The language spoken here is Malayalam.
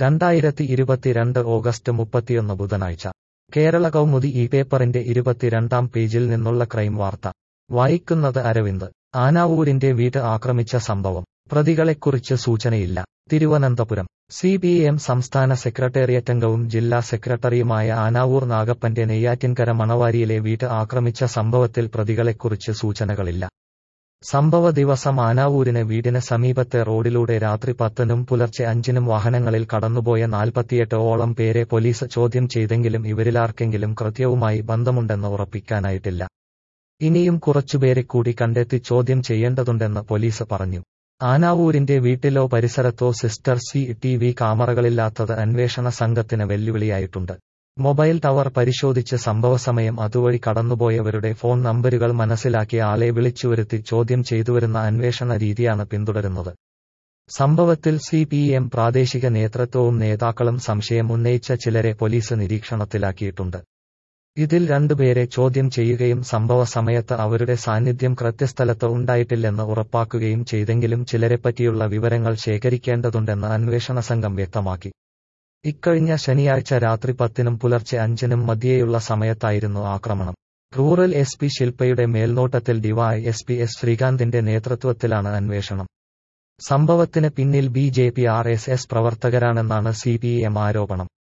രണ്ടായിരത്തി ഇരുപത്തിരണ്ട് ഓഗസ്റ്റ് മുപ്പത്തിയൊന്ന് ബുധനാഴ്ച കേരള കൗമുദി ഈ പേപ്പറിന്റെ ഇരുപത്തിരണ്ടാം പേജിൽ നിന്നുള്ള ക്രൈം വാർത്ത വായിക്കുന്നത് അരവിന്ദ് ആനാവൂരിന്റെ വീട് ആക്രമിച്ച സംഭവം പ്രതികളെക്കുറിച്ച് സൂചനയില്ല തിരുവനന്തപുരം സി പി എം സംസ്ഥാന സെക്രട്ടേറിയറ്റ് അംഗവും ജില്ലാ സെക്രട്ടറിയുമായ ആനാവൂർ നാഗപ്പന്റെ നെയ്യാറ്റിൻകര മണവാരിയിലെ വീട് ആക്രമിച്ച സംഭവത്തിൽ പ്രതികളെക്കുറിച്ച് സൂചനകളില്ല സംഭവ ദിവസം ആനാവൂരിന് വീടിന് സമീപത്തെ റോഡിലൂടെ രാത്രി പത്തിനും പുലർച്ചെ അഞ്ചിനും വാഹനങ്ങളിൽ കടന്നുപോയ നാൽപ്പത്തിയെട്ട് ഓളം പേരെ പോലീസ് ചോദ്യം ചെയ്തെങ്കിലും ഇവരിലാർക്കെങ്കിലും കൃത്യവുമായി ബന്ധമുണ്ടെന്ന് ഉറപ്പിക്കാനായിട്ടില്ല ഇനിയും കുറച്ചുപേരെ കൂടി കണ്ടെത്തി ചോദ്യം ചെയ്യേണ്ടതുണ്ടെന്ന് പോലീസ് പറഞ്ഞു ആനാവൂരിന്റെ വീട്ടിലോ പരിസരത്തോ സിസ്റ്റർ സി ടി വി ക്യാമറകളില്ലാത്തത് അന്വേഷണ സംഘത്തിന് വെല്ലുവിളിയായിട്ടുണ്ട് മൊബൈൽ ടവർ പരിശോധിച്ച് സംഭവസമയം അതുവഴി കടന്നുപോയവരുടെ ഫോൺ നമ്പരുകൾ മനസ്സിലാക്കി ആളെ വിളിച്ചുവരുത്തി ചോദ്യം ചെയ്തുവരുന്ന അന്വേഷണ രീതിയാണ് പിന്തുടരുന്നത് സംഭവത്തിൽ സി പി എം പ്രാദേശിക നേതൃത്വവും നേതാക്കളും സംശയം ഉന്നയിച്ച ചിലരെ പോലീസ് നിരീക്ഷണത്തിലാക്കിയിട്ടുണ്ട് ഇതിൽ രണ്ടുപേരെ ചോദ്യം ചെയ്യുകയും സംഭവ സമയത്ത് അവരുടെ സാന്നിധ്യം കൃത്യസ്ഥലത്ത് ഉണ്ടായിട്ടില്ലെന്ന് ഉറപ്പാക്കുകയും ചെയ്തെങ്കിലും ചിലരെപ്പറ്റിയുള്ള വിവരങ്ങൾ ശേഖരിക്കേണ്ടതുണ്ടെന്ന് അന്വേഷണ സംഘം വ്യക്തമാക്കി ഇക്കഴിഞ്ഞ ശനിയാഴ്ച രാത്രി പത്തിനും പുലർച്ചെ അഞ്ചിനും മധ്യേയുള്ള സമയത്തായിരുന്നു ആക്രമണം റൂറൽ എസ് പി ശില്പയുടെ മേൽനോട്ടത്തിൽ ഡിവൈ എസ് പി എസ് ശ്രീകാന്തിന്റെ നേതൃത്വത്തിലാണ് അന്വേഷണം സംഭവത്തിന് പിന്നിൽ B J P R S S പ്രവർത്തകരാണെന്നാണ് സി പി എം ആരോപണം